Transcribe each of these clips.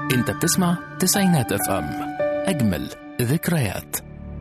انت بتسمع تسعينات اف ام اجمل ذكريات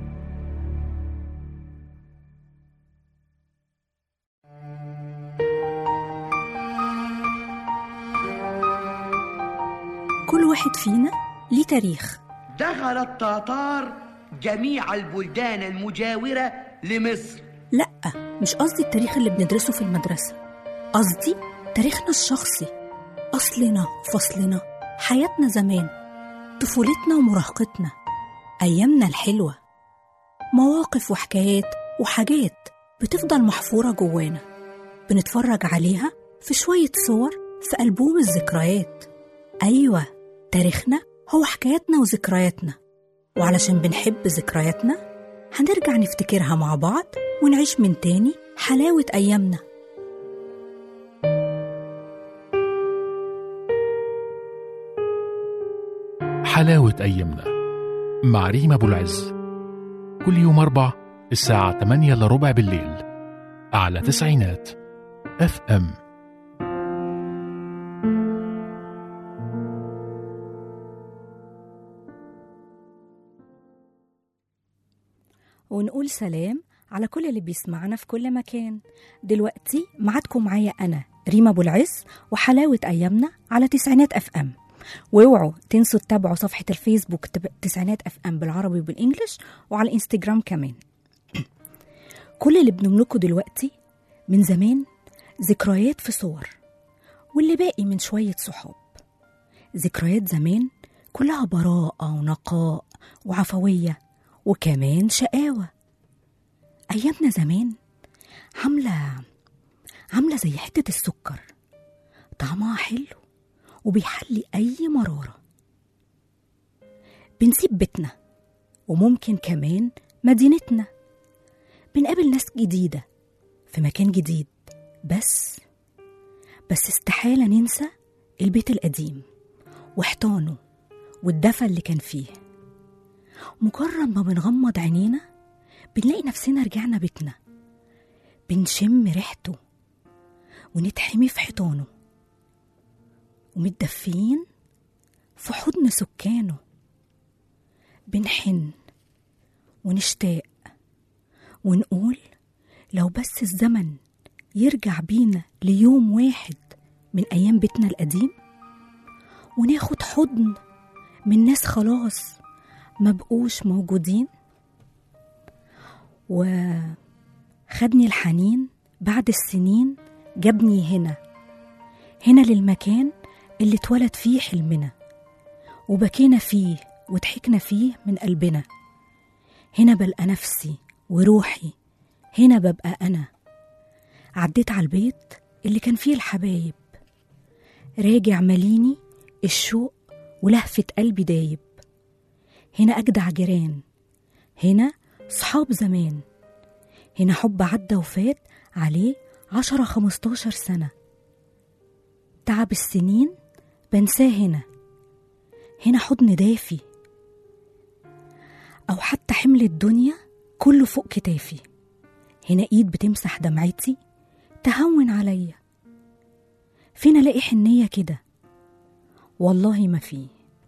كل واحد فينا ليه تاريخ دخل التتار جميع البلدان المجاورة لمصر لأ مش قصدي التاريخ اللي بندرسه في المدرسة قصدي تاريخنا الشخصي أصلنا فصلنا حياتنا زمان طفولتنا ومراهقتنا أيامنا الحلوة مواقف وحكايات وحاجات بتفضل محفورة جوانا بنتفرج عليها في شوية صور في ألبوم الذكريات أيوة تاريخنا هو حكاياتنا وذكرياتنا وعلشان بنحب ذكرياتنا هنرجع نفتكرها مع بعض ونعيش من تاني حلاوة أيامنا حلاوة أيامنا مع ريم أبو العز كل يوم أربع الساعة 8 إلا ربع بالليل على تسعينات اف ام ونقول سلام على كل اللي بيسمعنا في كل مكان دلوقتي معادكم معايا أنا ريما أبو العز وحلاوة أيامنا على تسعينات أف أم واوعوا تنسوا تتابعوا صفحة الفيسبوك تب- تسعينات أف أم بالعربي وبالإنجلش وعلى الإنستجرام كمان كل اللي بنملكه دلوقتي من زمان ذكريات في صور واللي باقي من شوية صحاب ذكريات زمان كلها براءة ونقاء وعفوية وكمان شقاوة أيامنا زمان عاملة عاملة زي حتة السكر طعمها حلو وبيحلي أي مرارة بنسيب بيتنا وممكن كمان مدينتنا بنقابل ناس جديدة في مكان جديد بس بس استحالة ننسى البيت القديم وحيطانه والدفى اللي كان فيه مجرد ما بنغمض عينينا بنلاقي نفسنا رجعنا بيتنا بنشم ريحته ونتحمي في حيطانه ومتدفيين في حضن سكانه بنحن ونشتاق ونقول لو بس الزمن يرجع بينا ليوم واحد من أيام بيتنا القديم وناخد حضن من ناس خلاص ما بقوش موجودين وخدني الحنين بعد السنين جابني هنا هنا للمكان اللي اتولد فيه حلمنا وبكينا فيه وضحكنا فيه من قلبنا هنا بلقى نفسي وروحي هنا ببقى أنا عديت على البيت اللي كان فيه الحبايب راجع ماليني الشوق ولهفة قلبي دايب هنا أجدع جيران هنا صحاب زمان هنا حب عدى وفات عليه عشرة خمستاشر سنة تعب السنين بنساه هنا هنا حضن دافي أو حتى حمل الدنيا كله فوق كتافي هنا إيد بتمسح دمعتي تهون عليا فين ألاقي حنية كده والله ما فيه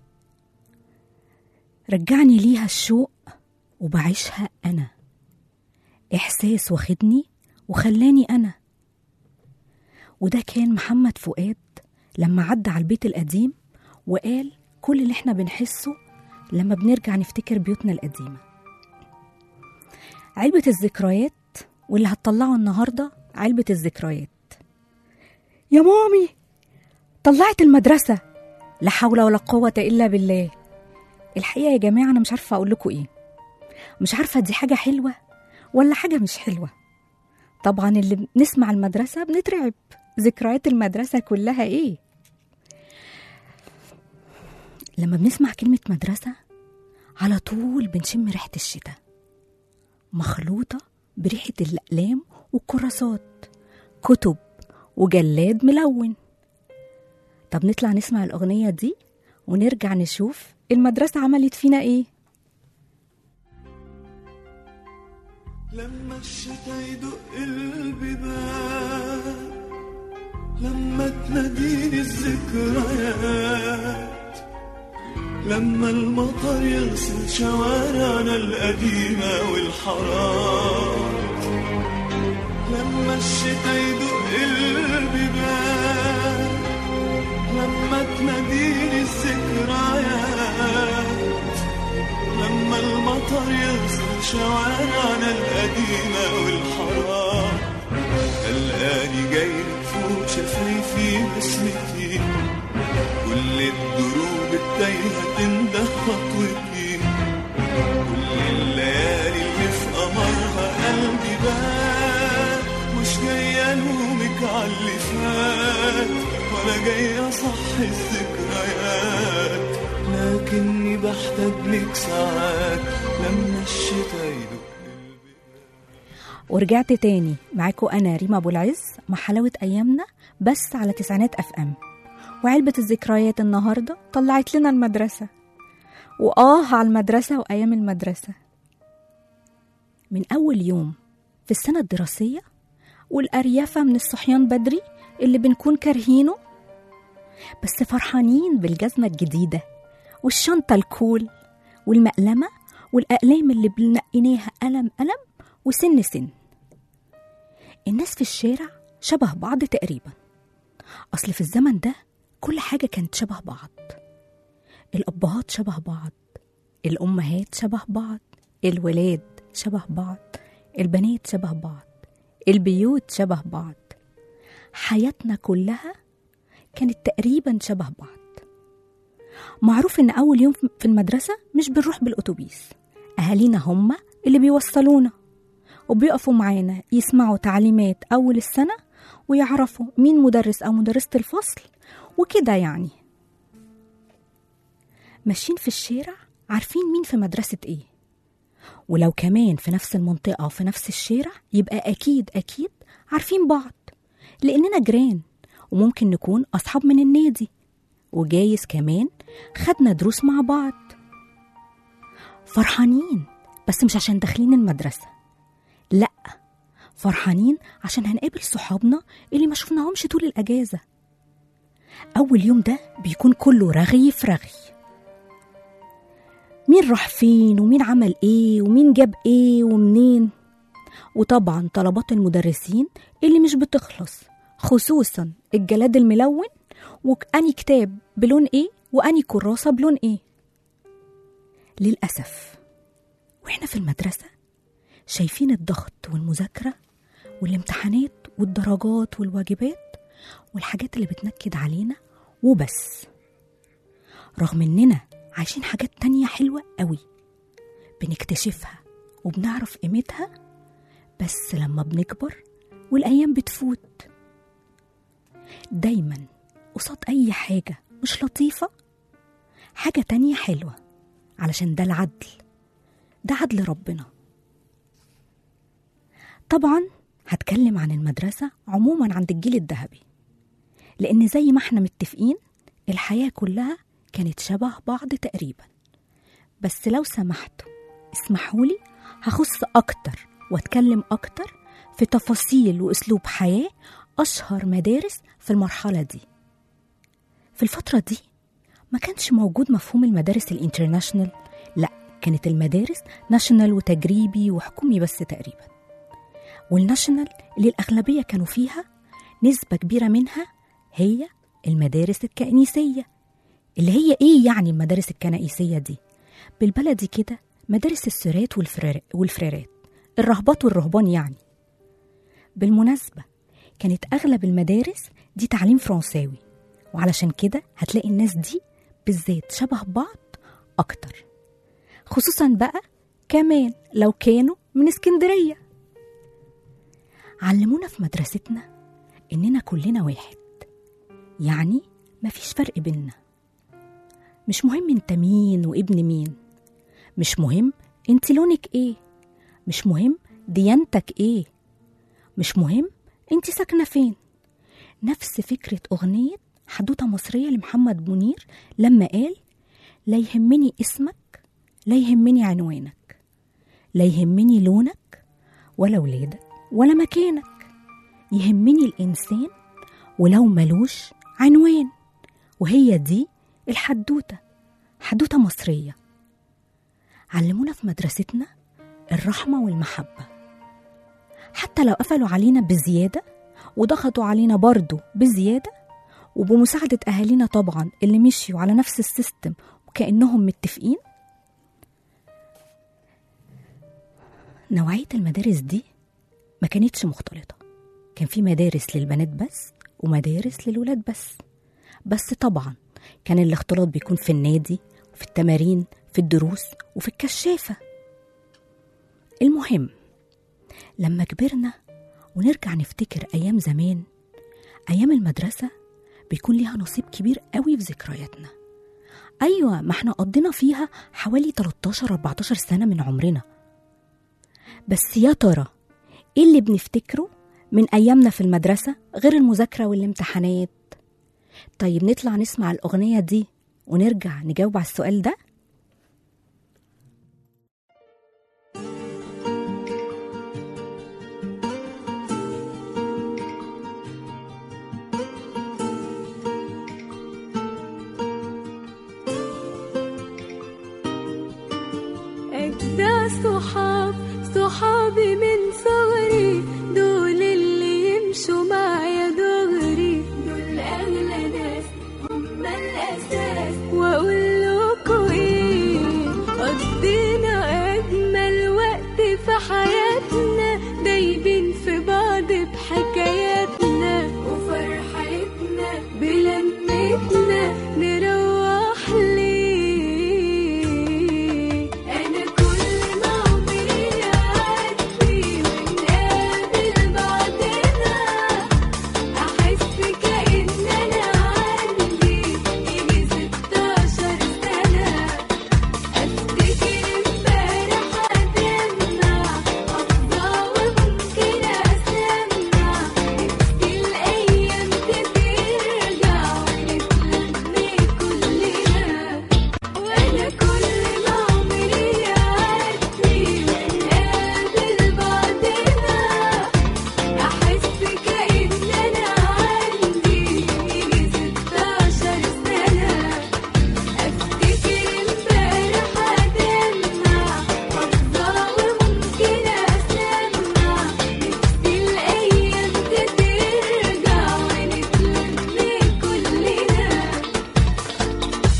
رجعني ليها الشوق وبعيشها أنا إحساس واخدني وخلاني أنا وده كان محمد فؤاد لما عدى على البيت القديم وقال كل اللي احنا بنحسه لما بنرجع نفتكر بيوتنا القديمة علبة الذكريات واللي هتطلعه النهاردة علبة الذكريات يا مامي طلعت المدرسة لا حول ولا قوة إلا بالله الحقيقة يا جماعة أنا مش عارفة أقول لكم إيه مش عارفة دي حاجة حلوة ولا حاجة مش حلوة طبعا اللي بنسمع المدرسة بنترعب ذكريات المدرسة كلها إيه لما بنسمع كلمة مدرسة على طول بنشم ريحة الشتاء مخلوطة بريحة الأقلام والكراسات كتب وجلاد ملون طب نطلع نسمع الأغنية دي ونرجع نشوف المدرسة عملت فينا إيه لما الشتا يدق البيبان لما تناديني الذكريات لما المطر يغسل شوارعنا القديمة والحرام لما الشتا يدق البيبان لما تناديني الذكريات لما المطر يغسل شوارعنا القديمة والحرام الآلي جاي فوق شفايفي بسمتي كل الدروب التايهة تنده خطوتي كل الليالي اللي في قمرها قلبي بات مش جاي الومك على اللي فات ولا جاي اصحي الذكريات لكني بحتاج لك ساعات لما الشتا يدق ورجعت تاني معاكم أنا ريما أبو العز مع حلاوة أيامنا بس على تسعينات أف أم وعلبة الذكريات النهاردة طلعت لنا المدرسة وآه على المدرسة وأيام المدرسة من أول يوم في السنة الدراسية والأريافة من الصحيان بدري اللي بنكون كارهينه بس فرحانين بالجزمة الجديدة والشنطة الكول والمقلمة والأقلام اللي بنقيناها قلم قلم وسن سن الناس في الشارع شبه بعض تقريبا أصل في الزمن ده كل حاجة كانت شبه بعض الأبهات شبه بعض الأمهات شبه بعض الولاد شبه بعض البنات شبه بعض البيوت شبه بعض حياتنا كلها كانت تقريبا شبه بعض معروف إن أول يوم في المدرسة مش بنروح بالأتوبيس أهالينا هم اللي بيوصلونا وبيقفوا معانا يسمعوا تعليمات أول السنة ويعرفوا مين مدرس أو مدرسة الفصل وكده يعني ماشيين في الشارع عارفين مين في مدرسة إيه ولو كمان في نفس المنطقة وفي نفس الشارع يبقى أكيد أكيد عارفين بعض لأننا جيران وممكن نكون أصحاب من النادي وجايز كمان خدنا دروس مع بعض فرحانين بس مش عشان داخلين المدرسة لأ فرحانين عشان هنقابل صحابنا اللي ما شفناهمش طول الأجازة أول يوم ده بيكون كله رغي في رغي مين راح فين ومين عمل ايه ومين جاب ايه ومنين وطبعا طلبات المدرسين اللي مش بتخلص خصوصا الجلاد الملون وأني كتاب بلون ايه وأني كراسة بلون ايه للأسف واحنا في المدرسة شايفين الضغط والمذاكرة والامتحانات والدرجات والواجبات والحاجات اللي بتنكد علينا وبس رغم اننا عايشين حاجات تانية حلوة قوي بنكتشفها وبنعرف قيمتها بس لما بنكبر والأيام بتفوت دايما قصاد أي حاجة مش لطيفة حاجة تانية حلوة علشان ده العدل ده عدل ربنا طبعا هتكلم عن المدرسة عموما عند الجيل الذهبي لأن زي ما احنا متفقين الحياة كلها كانت شبه بعض تقريبا بس لو سمحتوا اسمحولي هخص أكتر واتكلم أكتر في تفاصيل وأسلوب حياة أشهر مدارس في المرحلة دي في الفترة دي ما كانش موجود مفهوم المدارس الانترناشنال لا كانت المدارس ناشونال وتجريبي وحكومي بس تقريبا والناشونال اللي الأغلبية كانوا فيها نسبة كبيرة منها هي المدارس الكنيسية اللي هي إيه يعني المدارس الكنائسية دي؟ بالبلدي كده مدارس السرات والفرار والفرارات الرهبات والرهبان يعني بالمناسبة كانت أغلب المدارس دي تعليم فرنساوي وعلشان كده هتلاقي الناس دي بالذات شبه بعض أكتر خصوصا بقى كمان لو كانوا من اسكندرية علمونا في مدرستنا إننا كلنا واحد يعني مفيش فرق بينا مش مهم انت مين وابن مين مش مهم انت لونك ايه مش مهم ديانتك ايه مش مهم انت ساكنة فين نفس فكرة أغنية حدوتة مصرية لمحمد منير لما قال لا يهمني اسمك لا يهمني عنوانك لا يهمني لونك ولا ولادك ولا مكانك يهمني الإنسان ولو ملوش عنوان وهي دي الحدوتة حدوتة مصرية علمونا في مدرستنا الرحمة والمحبة حتى لو قفلوا علينا بزيادة وضغطوا علينا برضو بزيادة وبمساعدة أهالينا طبعا اللي مشيوا على نفس السيستم وكأنهم متفقين نوعية المدارس دي ما كانتش مختلطة كان في مدارس للبنات بس ومدارس للولاد بس بس طبعا كان الاختلاط بيكون في النادي في التمارين في الدروس وفي الكشافة المهم لما كبرنا ونرجع نفتكر أيام زمان أيام المدرسة بيكون ليها نصيب كبير قوي في ذكرياتنا أيوة ما احنا قضينا فيها حوالي 13-14 سنة من عمرنا بس يا ترى ايه اللي بنفتكره من أيامنا في المدرسة غير المذاكرة والامتحانات طيب نطلع نسمع الأغنية دي ونرجع نجاوب على السؤال ده أجدع صحاب صحابي من صغري دول اللي يمشوا معايا دغري دول أغلى ناس هم الأساس وأقول لكم إيه قضينا أجمل وقت في حياتنا دايبين في بعض بحكاياتنا وفرحتنا بلمتنا نروح ليه أنا كل ما عمري يعدي ونقابل بعضنا أحس كأن أنا عندي يجي ستاشر سنة أفتكر امبارح أدمع أفضى وممكن أسمع نفسي الأيام ترجع ونتلم كلنا وأنا كل ما عمري يعدي ونقابل بعضنا أحس كأن أنا عندي يجي ستاشر سنة أفتكر امبارح أدمع أفضى وممكن أسمع نفسي الأيام ترجع ونتلم كلنا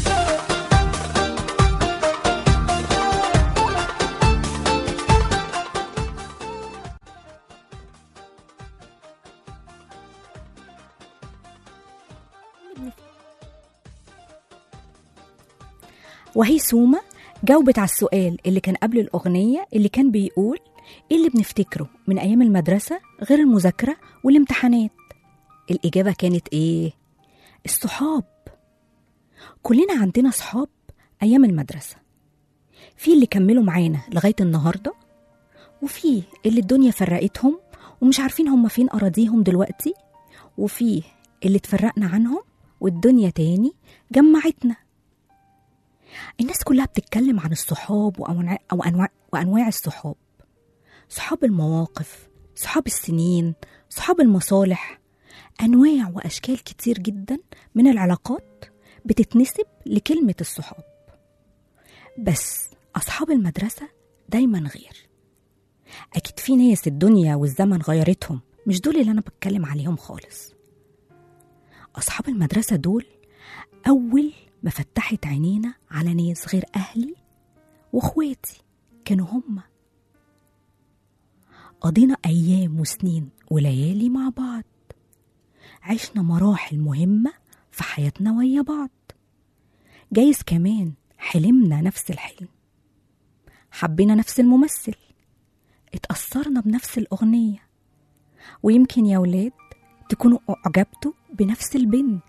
وهي سومة جاوبت على السؤال اللي كان قبل الأغنية اللي كان بيقول إيه اللي بنفتكره من أيام المدرسة غير المذاكرة والامتحانات الإجابة كانت إيه؟ الصحاب كلنا عندنا صحاب أيام المدرسة في اللي كملوا معانا لغاية النهاردة وفي اللي الدنيا فرقتهم ومش عارفين هم فين أراضيهم دلوقتي وفي اللي اتفرقنا عنهم والدنيا تاني جمعتنا الناس كلها بتتكلم عن الصحاب وأنواع, أو أنواع, وأنواع الصحاب صحاب المواقف صحاب السنين صحاب المصالح أنواع وأشكال كتير جدا من العلاقات بتتنسب لكلمة الصحاب بس أصحاب المدرسة دايما غير أكيد في ناس الدنيا والزمن غيرتهم مش دول اللي أنا بتكلم عليهم خالص أصحاب المدرسة دول أول ما فتحت عينينا على ناس غير أهلي وإخواتي كانوا هما قضينا أيام وسنين وليالي مع بعض عشنا مراحل مهمة في حياتنا ويا بعض جايز كمان حلمنا نفس الحلم حبينا نفس الممثل اتأثرنا بنفس الأغنية ويمكن يا ولاد تكونوا أعجبتوا بنفس البنت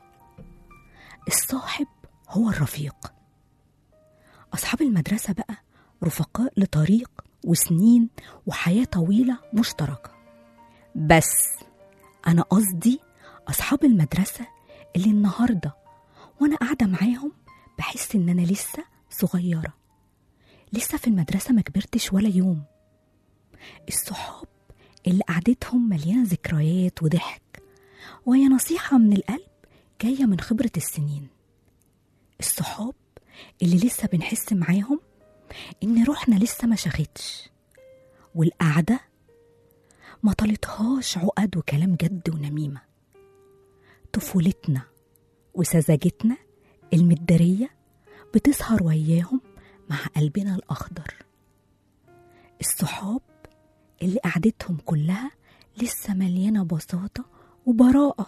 الصاحب هو الرفيق أصحاب المدرسة بقى رفقاء لطريق وسنين وحياة طويلة مشتركة بس أنا قصدي أصحاب المدرسة اللي النهاردة وأنا قاعدة معاهم بحس إن أنا لسه صغيرة لسه في المدرسة ما كبرتش ولا يوم الصحاب اللي قعدتهم مليانة ذكريات وضحك وهي نصيحة من القلب جاية من خبرة السنين الصحاب اللي لسه بنحس معاهم إن روحنا لسه ما شاختش والقعدة ما طالتهاش عقد وكلام جد ونميمة طفولتنا وسذاجتنا المدارية بتسهر وياهم مع قلبنا الأخضر الصحاب اللي قعدتهم كلها لسه مليانة بساطة وبراءة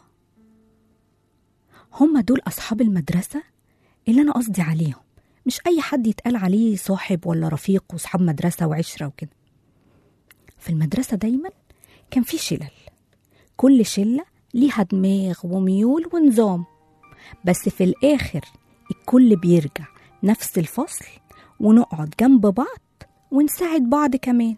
هما دول أصحاب المدرسة اللي أنا قصدي عليهم مش أي حد يتقال عليه صاحب ولا رفيق وصحاب مدرسة وعشرة وكده في المدرسة دايما كان في شلل كل شلة ليها دماغ وميول ونظام بس في الآخر الكل بيرجع نفس الفصل ونقعد جنب بعض ونساعد بعض كمان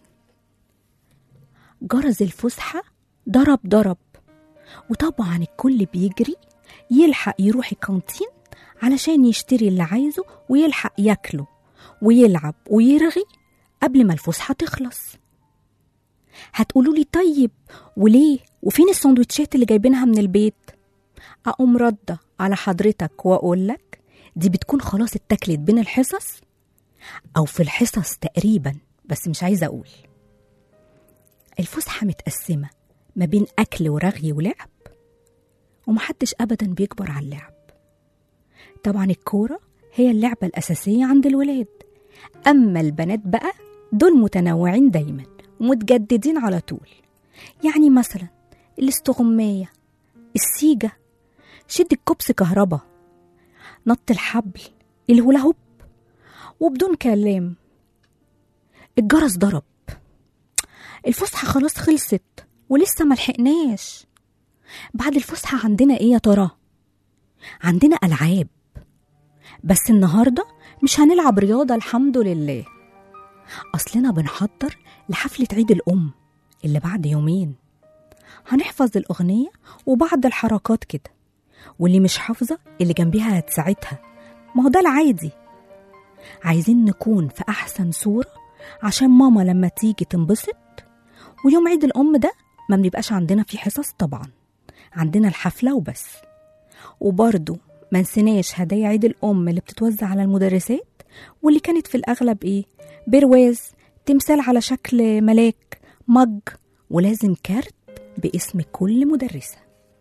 جرس الفسحة ضرب ضرب وطبعا الكل بيجري يلحق يروح الكانتين علشان يشتري اللي عايزه ويلحق ياكله ويلعب ويرغي قبل ما الفسحة تخلص هتقولوا لي طيب وليه وفين السندوتشات اللي جايبينها من البيت اقوم ردة على حضرتك واقول لك دي بتكون خلاص اتاكلت بين الحصص او في الحصص تقريبا بس مش عايزه اقول الفسحه متقسمه ما بين اكل ورغي ولعب ومحدش ابدا بيكبر على اللعب طبعا الكوره هي اللعبه الاساسيه عند الولاد اما البنات بقى دول متنوعين دايما ومتجددين على طول يعني مثلا الاستغمايه السيجه شد الكوبس كهربا نط الحبل الهولا هوب وبدون كلام الجرس ضرب الفسحة خلاص خلصت ولسه ملحقناش بعد الفسحة عندنا ايه يا ترى عندنا ألعاب بس النهاردة مش هنلعب رياضة الحمد لله أصلنا بنحضر لحفلة عيد الأم اللي بعد يومين هنحفظ الأغنية وبعض الحركات كده واللي مش حافظة اللي جنبيها هتساعدها ما هو ده العادي عايزين نكون في أحسن صورة عشان ماما لما تيجي تنبسط ويوم عيد الأم ده ما بنبقاش عندنا فيه حصص طبعا عندنا الحفلة وبس وبرضه ما نسيناش هدايا عيد الأم اللي بتتوزع على المدرسات واللي كانت في الأغلب إيه برواز تمثال على شكل ملاك مج ولازم كارت باسم كل مدرسة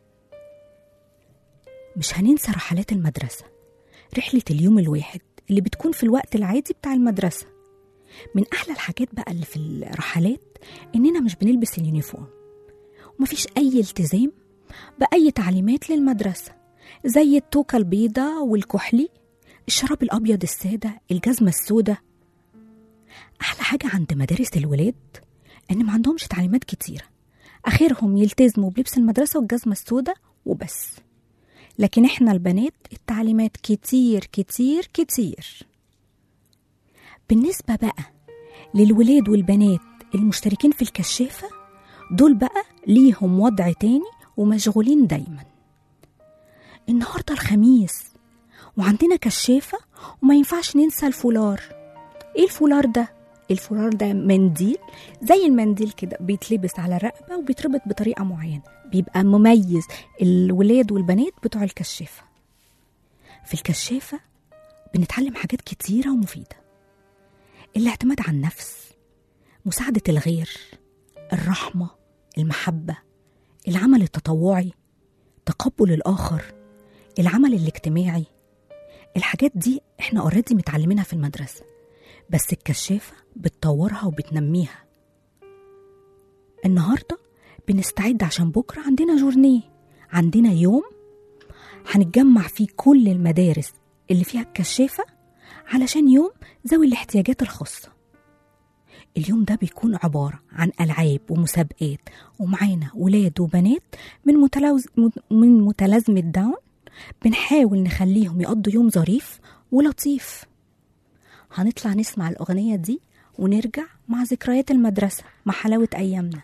مش هننسى رحلات المدرسة رحلة اليوم الواحد اللي بتكون في الوقت العادي بتاع المدرسة من أحلى الحاجات بقى اللي في الرحلات إننا مش بنلبس اليونيفورم ومفيش أي التزام بأي تعليمات للمدرسة زي التوكة البيضة والكحلي الشراب الأبيض السادة الجزمة السوداء أحلى حاجة عند مدارس الولاد إن ما عندهمش تعليمات كتيرة آخرهم يلتزموا بلبس المدرسة والجزمة السوداء وبس لكن إحنا البنات التعليمات كتير كتير كتير بالنسبة بقى للولاد والبنات المشتركين في الكشافة دول بقى ليهم وضع تاني ومشغولين دايما النهاردة الخميس وعندنا كشافة وما ينفعش ننسى الفولار ايه الفولار ده؟ الفولار ده منديل زي المنديل كده بيتلبس على الرقبة وبيتربط بطريقة معينة بيبقى مميز الولاد والبنات بتوع الكشافة في الكشافة بنتعلم حاجات كتيرة ومفيدة الاعتماد على النفس مساعدة الغير الرحمة المحبة العمل التطوعي تقبل الآخر العمل الاجتماعي الحاجات دي احنا اوريدي متعلمينها في المدرسة بس الكشافة بتطورها وبتنميها النهاردة بنستعد عشان بكرة عندنا جورنيه عندنا يوم هنتجمع فيه كل المدارس اللي فيها الكشافة علشان يوم ذوي الاحتياجات الخاصة اليوم ده بيكون عبارة عن ألعاب ومسابقات ومعانا ولاد وبنات من, متلوز من متلازمة داون بنحاول نخليهم يقضوا يوم ظريف ولطيف هنطلع نسمع الأغنية دي ونرجع مع ذكريات المدرسة مع حلاوة أيامنا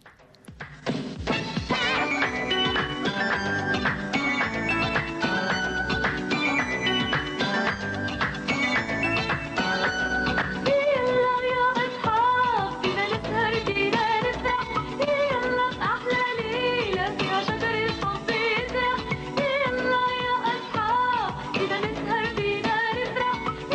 يلا يا أصحاب فينا نسهر فينا نسرح يلا أحلى ليلة فيها شجر الصبيح يلا يا أصحاب فينا نسهر فينا نسرح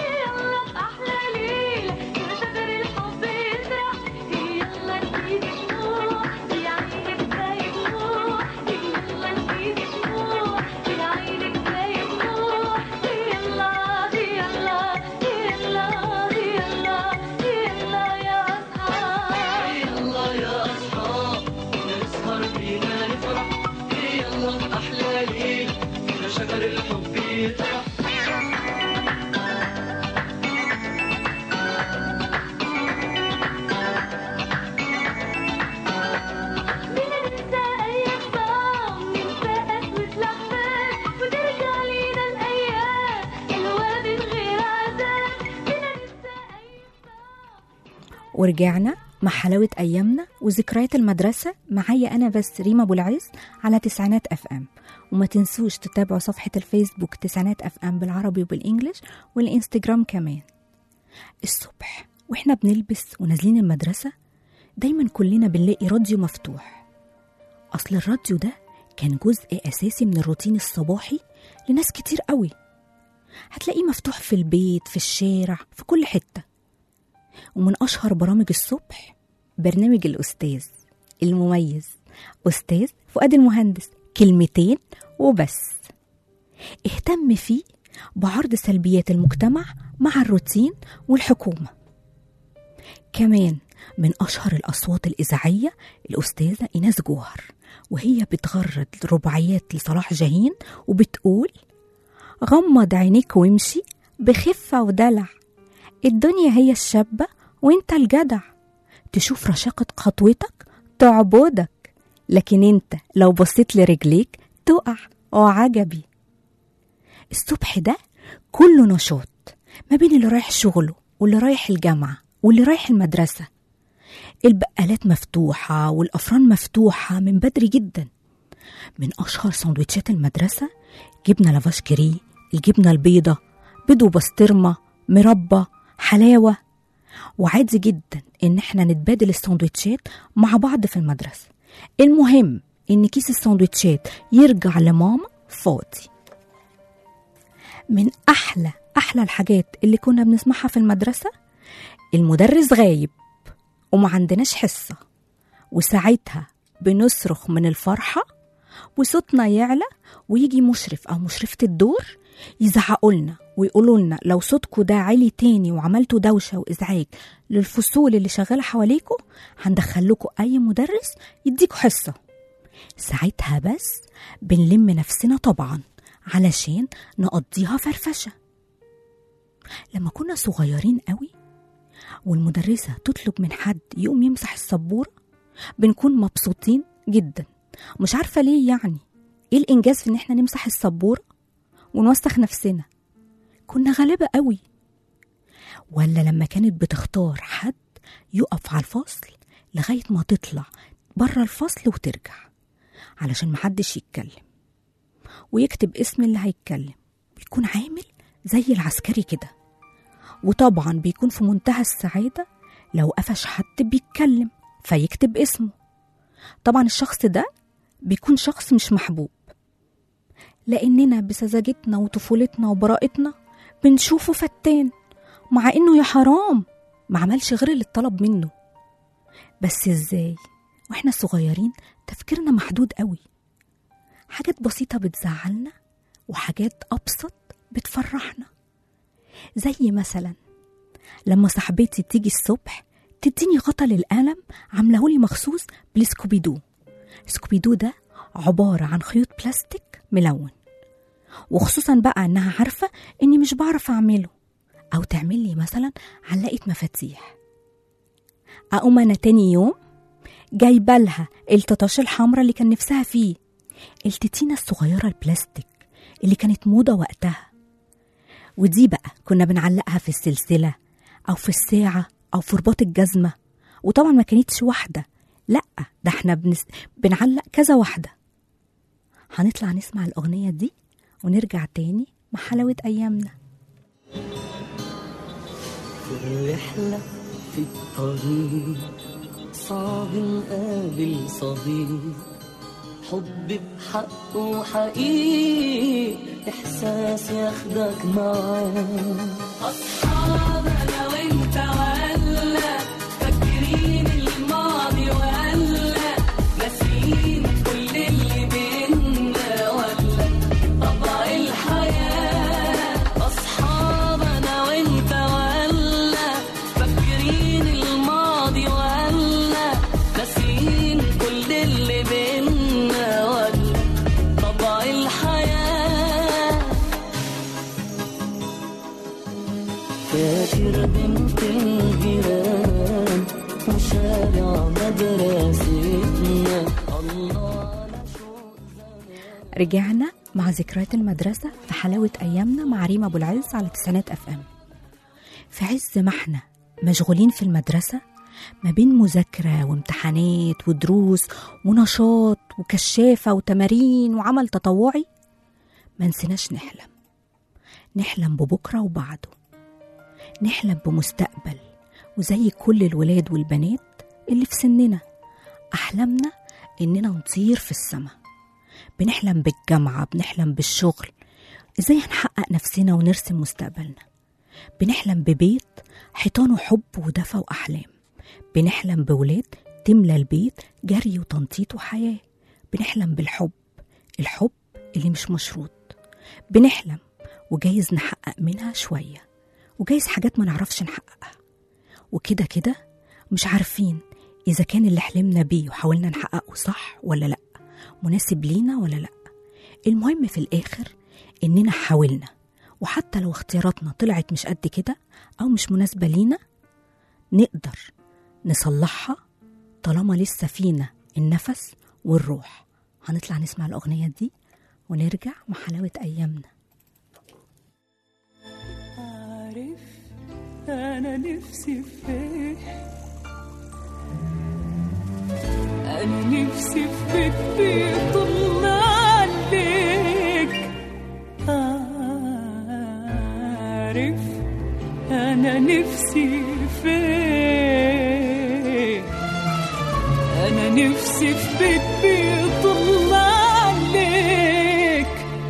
شجر الحب يطرح بينا ننسى أيام ضام ننسى قسوة لحظات وترجع لينا الأيام حلوة من غير عذاب بينا ننسى أيام ضام ورجعنا مع حلاوة أيامنا وذكريات المدرسة معايا أنا بس ريما أبو العز على تسعينات أف أم وما تنسوش تتابعوا صفحة الفيسبوك تسعينات أف أم بالعربي وبالإنجليش والإنستجرام كمان الصبح وإحنا بنلبس ونازلين المدرسة دايما كلنا بنلاقي راديو مفتوح أصل الراديو ده كان جزء أساسي من الروتين الصباحي لناس كتير قوي هتلاقيه مفتوح في البيت في الشارع في كل حتة ومن أشهر برامج الصبح برنامج الأستاذ المميز أستاذ فؤاد المهندس كلمتين وبس اهتم فيه بعرض سلبيات المجتمع مع الروتين والحكومة كمان من أشهر الأصوات الإذاعية الأستاذة إيناس جوهر وهي بتغرد رباعيات لصلاح جاهين وبتقول غمض عينيك وامشي بخفة ودلع الدنيا هي الشابة وانت الجدع تشوف رشاقة خطوتك تعبدك لكن انت لو بصيت لرجليك تقع وعجبي الصبح ده كله نشاط ما بين اللي رايح شغله واللي رايح الجامعة واللي رايح المدرسة البقالات مفتوحة والأفران مفتوحة من بدري جدا من أشهر سندوتشات المدرسة جبنة لافاش كري الجبنة البيضة بيض وبسطرمة مربى حلاوة وعادي جدا إن احنا نتبادل السندوتشات مع بعض في المدرسة المهم إن كيس السندوتشات يرجع لماما فاضي من أحلى أحلى الحاجات اللي كنا بنسمعها في المدرسة المدرس غايب وما عندناش حصة وساعتها بنصرخ من الفرحة وصوتنا يعلى ويجي مشرف أو مشرفة الدور يزعقوا لنا ويقولوا لنا لو صوتكوا ده عالي تاني وعملتوا دوشة وإزعاج للفصول اللي شغالة حواليكوا هندخلكوا أي مدرس يديكوا حصة ساعتها بس بنلم نفسنا طبعا علشان نقضيها فرفشة لما كنا صغيرين قوي والمدرسة تطلب من حد يقوم يمسح السبورة بنكون مبسوطين جدا مش عارفة ليه يعني ايه الإنجاز في إن احنا نمسح السبورة ونوسخ نفسنا كنا غلابة قوي ولا لما كانت بتختار حد يقف على الفصل لغاية ما تطلع بره الفصل وترجع علشان محدش يتكلم ويكتب اسم اللي هيتكلم بيكون عامل زي العسكري كده وطبعا بيكون في منتهى السعادة لو قفش حد بيتكلم فيكتب اسمه طبعا الشخص ده بيكون شخص مش محبوب لأننا بسذاجتنا وطفولتنا وبراءتنا بنشوفه فتان مع إنه يا حرام ما عملش غير اللي اتطلب منه بس ازاي واحنا صغيرين تفكيرنا محدود قوي حاجات بسيطة بتزعلنا وحاجات أبسط بتفرحنا زي مثلا لما صاحبتي تيجي الصبح تديني غطا للقلم عاملهولي مخصوص بالسكوبيدو سكوبيدو ده عبارة عن خيوط بلاستيك ملون وخصوصا بقى انها عارفة اني مش بعرف اعمله او تعمل لي مثلا علقة مفاتيح اقوم انا تاني يوم جايبه لها التطاش الحمراء اللي كان نفسها فيه التتينة الصغيرة البلاستيك اللي كانت موضة وقتها ودي بقى كنا بنعلقها في السلسلة أو في الساعة أو في رباط الجزمة وطبعا ما كانتش واحدة لأ ده احنا بنس... بنعلق كذا واحدة هنطلع نسمع الأغنية دي ونرجع تاني مع حلاوة أيامنا في الرحلة في الطريق صعب نقابل صديق حب بحق وحقيقي إحساس ياخدك معاه أصحاب أنا وأنت ولا فاكرين الماضي ولا ناسيين كل اللي بينا ولا طبع الحياة أصحاب أنا وأنت ولا فاكرين الماضي ولا ناسيين كل اللي بينا ولا طبع الحياة فاكرة بنت الجيران وشارع مدرستنا الله على شوق رجعنا مع ذكريات المدرسة في حلاوة أيامنا مع ريما أبو العز على تسعينات أف أم في عز ما احنا مشغولين في المدرسة ما بين مذاكرة وامتحانات ودروس ونشاط وكشافة وتمارين وعمل تطوعي ما نسيناش نحلم نحلم ببكرة وبعده نحلم بمستقبل وزي كل الولاد والبنات اللي في سننا أحلامنا إننا نطير في السماء بنحلم بالجامعة بنحلم بالشغل ازاي هنحقق نفسنا ونرسم مستقبلنا بنحلم ببيت حيطانه حب ودفى وأحلام بنحلم بولاد تملى البيت جري وتنطيط وحياة بنحلم بالحب الحب اللي مش مشروط بنحلم وجايز نحقق منها شوية وجايز حاجات ما نعرفش نحققها وكده كده مش عارفين إذا كان اللي حلمنا بيه وحاولنا نحققه صح ولا لأ مناسب لينا ولا لأ المهم في الآخر إننا حاولنا وحتى لو اختياراتنا طلعت مش قد كده أو مش مناسبة لينا نقدر نصلحها طالما لسه فينا النفس والروح هنطلع نسمع الأغنية دي ونرجع مع حلاوة أيامنا عارف انا نفسي في ايه انا نفسي في بيت بيطلع عليك عارف انا نفسي في ايه انا نفسي في بيت بيطلع عليك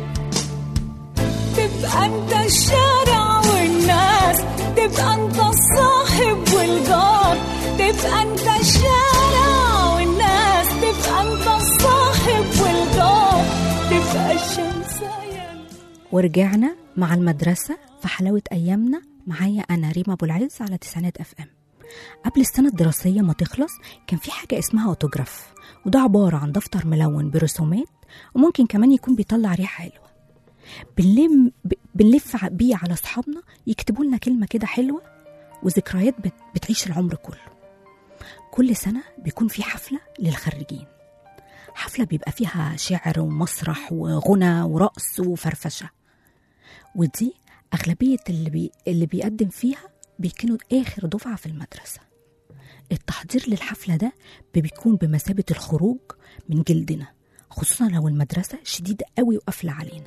تبقى انت الشارع والناس تبقى انت الصاحب والجار تبقى انت الشارع والناس تبقى انت الصاحب والجار تبقى الشمس يا ورجعنا مع المدرسة في حلاوة أيامنا معايا أنا ريما أبو العز على تسعينات أف أم قبل السنة الدراسية ما تخلص كان في حاجة اسمها أوتوجراف وده عبارة عن دفتر ملون برسومات وممكن كمان يكون بيطلع ريحة حلوة بنلم ب- بنلف ع- بيه على أصحابنا يكتبوا لنا كلمة كده حلوة وذكريات بت- بتعيش العمر كله كل سنة بيكون في حفلة للخريجين حفلة بيبقى فيها شعر ومسرح وغنى ورقص وفرفشة ودي أغلبية اللي, بي... اللي بيقدم فيها بيكونوا آخر دفعة في المدرسة التحضير للحفلة ده بيكون بمثابة الخروج من جلدنا خصوصا لو المدرسة شديدة قوي وقافلة علينا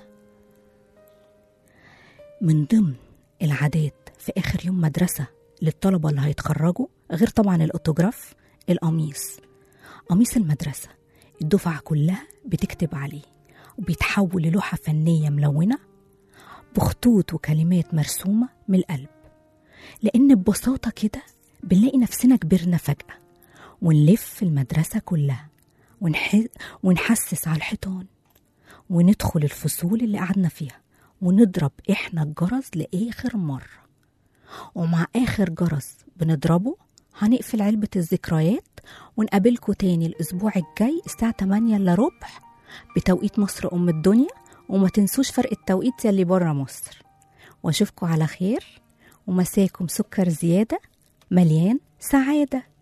من ضمن العادات في آخر يوم مدرسة للطلبة اللي هيتخرجوا غير طبعا الأوتوجراف القميص قميص المدرسة الدفعة كلها بتكتب عليه وبيتحول للوحة فنية ملونة بخطوط وكلمات مرسومة من القلب لأن ببساطة كده بنلاقي نفسنا كبرنا فجأة ونلف المدرسة كلها ونح... ونحسس على الحيطان وندخل الفصول اللي قعدنا فيها ونضرب إحنا الجرس لآخر مرة ومع آخر جرس بنضربه هنقفل علبة الذكريات ونقابلكوا تاني الأسبوع الجاي الساعة 8 إلا ربع بتوقيت مصر أم الدنيا وما تنسوش فرق التوقيت يلي برا مصر واشوفكوا على خير ومساكم سكر زيادة مليان سعادة